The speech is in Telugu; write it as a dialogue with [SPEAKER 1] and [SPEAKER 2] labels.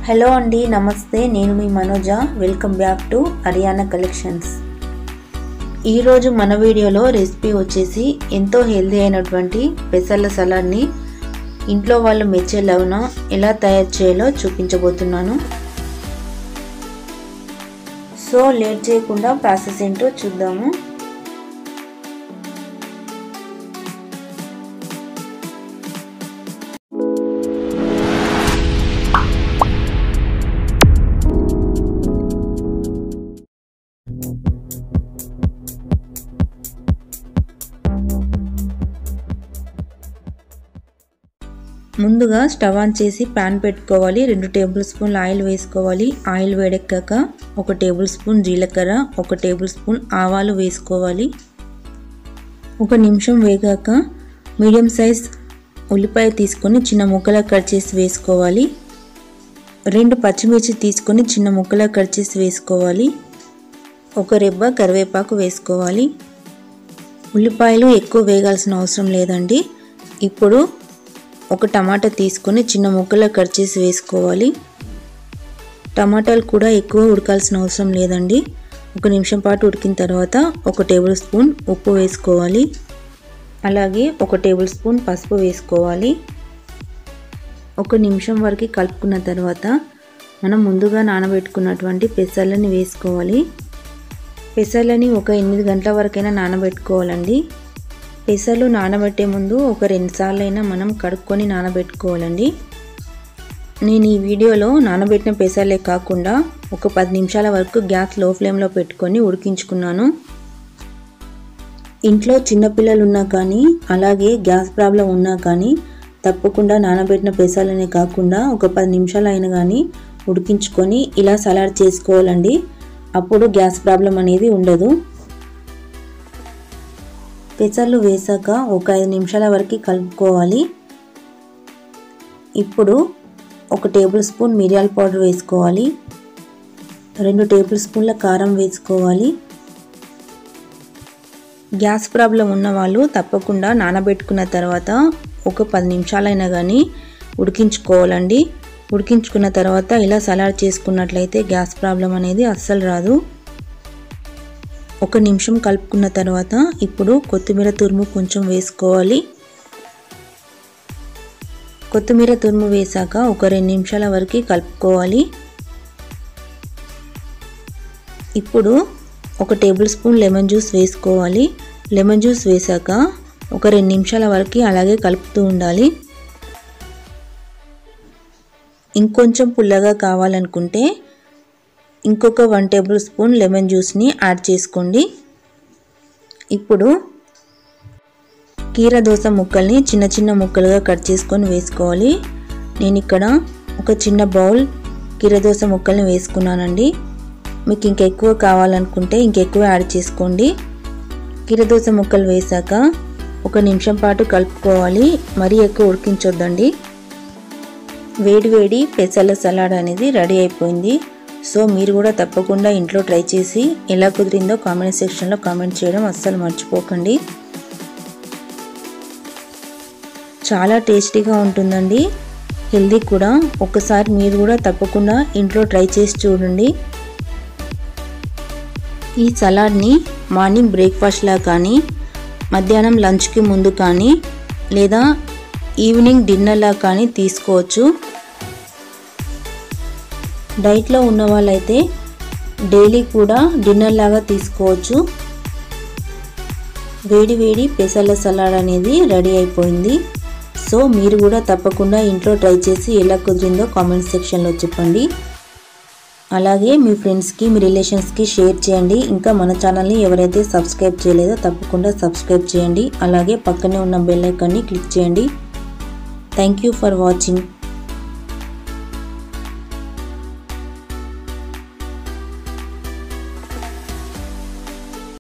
[SPEAKER 1] హలో అండి నమస్తే నేను మీ Manoja welcome back to Haryana collections ఈరోజు మన వీడియోలో రెసిపీ వచ్చేసి ఎంతో హెల్దీ అయినటువంటి పెసర్ల సలాడ్ని ఇంట్లో వాళ్ళు మెచ్చేలాగున ఎలా తయారు చేయాలో చూపించబోతున్నాను సో లేట్ చేయకుండా ప్రాసెస్ ఏంటో చూద్దాము ముందుగా స్టవ్ ఆన్ చేసి ప్యాన్ పెట్టుకోవాలి రెండు టేబుల్ స్పూన్లు ఆయిల్ వేసుకోవాలి ఆయిల్ వేడెక్కాక ఒక టేబుల్ స్పూన్ జీలకర్ర ఒక టేబుల్ స్పూన్ ఆవాలు వేసుకోవాలి ఒక నిమిషం వేగాక మీడియం సైజ్ ఉల్లిపాయ తీసుకొని చిన్న ముక్కలా కట్ చేసి వేసుకోవాలి రెండు పచ్చిమిర్చి తీసుకొని చిన్న ముక్కలా కట్ చేసి వేసుకోవాలి ఒక రెబ్బ కరివేపాకు వేసుకోవాలి ఉల్లిపాయలు ఎక్కువ వేగాల్సిన అవసరం లేదండి ఇప్పుడు ఒక టమాటా తీసుకొని చిన్న ముక్కలా కట్ చేసి వేసుకోవాలి టమాటాలు కూడా ఎక్కువ ఉడకాల్సిన అవసరం లేదండి ఒక నిమిషం పాటు ఉడికిన తర్వాత ఒక టేబుల్ స్పూన్ ఉప్పు వేసుకోవాలి అలాగే ఒక టేబుల్ స్పూన్ పసుపు వేసుకోవాలి ఒక నిమిషం వరకు కలుపుకున్న తర్వాత మనం ముందుగా నానబెట్టుకున్నటువంటి పెసర్లని వేసుకోవాలి పెసర్లని ఒక ఎనిమిది గంటల వరకైనా నానబెట్టుకోవాలండి పెసర్లు నానబెట్టే ముందు ఒక రెండు సార్లు అయినా మనం కడుక్కొని నానబెట్టుకోవాలండి నేను ఈ వీడియోలో నానబెట్టిన పెసర్లే కాకుండా ఒక పది నిమిషాల వరకు గ్యాస్ లో ఫ్లేమ్లో పెట్టుకొని ఉడికించుకున్నాను ఇంట్లో చిన్నపిల్లలు ఉన్నా కానీ అలాగే గ్యాస్ ప్రాబ్లం ఉన్నా కానీ తప్పకుండా నానబెట్టిన పెసర్లనే కాకుండా ఒక పది నిమిషాలు అయినా కానీ ఉడికించుకొని ఇలా సలాడ్ చేసుకోవాలండి అప్పుడు గ్యాస్ ప్రాబ్లం అనేది ఉండదు పెసర్లు వేసాక ఒక ఐదు నిమిషాల వరకు కలుపుకోవాలి ఇప్పుడు ఒక టేబుల్ స్పూన్ మిరియాల పౌడర్ వేసుకోవాలి రెండు టేబుల్ స్పూన్ల కారం వేసుకోవాలి గ్యాస్ ప్రాబ్లం ఉన్న వాళ్ళు తప్పకుండా నానబెట్టుకున్న తర్వాత ఒక పది నిమిషాలైనా కానీ ఉడికించుకోవాలండి ఉడికించుకున్న తర్వాత ఇలా సలాడ్ చేసుకున్నట్లయితే గ్యాస్ ప్రాబ్లం అనేది అస్సలు రాదు ఒక నిమిషం కలుపుకున్న తర్వాత ఇప్పుడు కొత్తిమీర తురుము కొంచెం వేసుకోవాలి కొత్తిమీర తురుము వేసాక ఒక రెండు నిమిషాల వరకు కలుపుకోవాలి ఇప్పుడు ఒక టేబుల్ స్పూన్ లెమన్ జ్యూస్ వేసుకోవాలి లెమన్ జ్యూస్ వేసాక ఒక రెండు నిమిషాల వరకు అలాగే కలుపుతూ ఉండాలి ఇంకొంచెం పుల్లగా కావాలనుకుంటే ఇంకొక వన్ టేబుల్ స్పూన్ లెమన్ జ్యూస్ని యాడ్ చేసుకోండి ఇప్పుడు కీర దోస ముక్కల్ని చిన్న చిన్న ముక్కలుగా కట్ చేసుకొని వేసుకోవాలి నేను ఇక్కడ ఒక చిన్న బౌల్ కీర దోస ముక్కల్ని వేసుకున్నానండి మీకు ఇంకెక్కువ కావాలనుకుంటే ఇంకెక్కువ యాడ్ చేసుకోండి కీర దోస ముక్కలు వేసాక ఒక నిమిషం పాటు కలుపుకోవాలి మరీ ఎక్కువ ఉడికించొద్దండి వేడి వేడి పెసల సలాడ్ అనేది రెడీ అయిపోయింది సో మీరు కూడా తప్పకుండా ఇంట్లో ట్రై చేసి ఎలా కుదిరిందో కామెంట్ సెక్షన్లో కామెంట్ చేయడం అస్సలు మర్చిపోకండి చాలా టేస్టీగా ఉంటుందండి హెల్దీ కూడా ఒకసారి మీరు కూడా తప్పకుండా ఇంట్లో ట్రై చేసి చూడండి ఈ సలాడ్ని మార్నింగ్ బ్రేక్ఫాస్ట్లా కానీ మధ్యాహ్నం లంచ్కి ముందు కానీ లేదా ఈవినింగ్ డిన్నర్లా కానీ తీసుకోవచ్చు డైట్లో ఉన్న వాళ్ళైతే డైలీ కూడా డిన్నర్ లాగా తీసుకోవచ్చు వేడి వేడి పెసర్ల సలాడ్ అనేది రెడీ అయిపోయింది సో మీరు కూడా తప్పకుండా ఇంట్లో ట్రై చేసి ఎలా కుదిరిందో కామెంట్ సెక్షన్లో చెప్పండి అలాగే మీ ఫ్రెండ్స్కి మీ రిలేషన్స్కి షేర్ చేయండి ఇంకా మన ఛానల్ని ఎవరైతే సబ్స్క్రైబ్ చేయలేదో తప్పకుండా సబ్స్క్రైబ్ చేయండి అలాగే పక్కనే ఉన్న బెల్ ఐకాన్ని క్లిక్ చేయండి థ్యాంక్ యూ ఫర్ వాచింగ్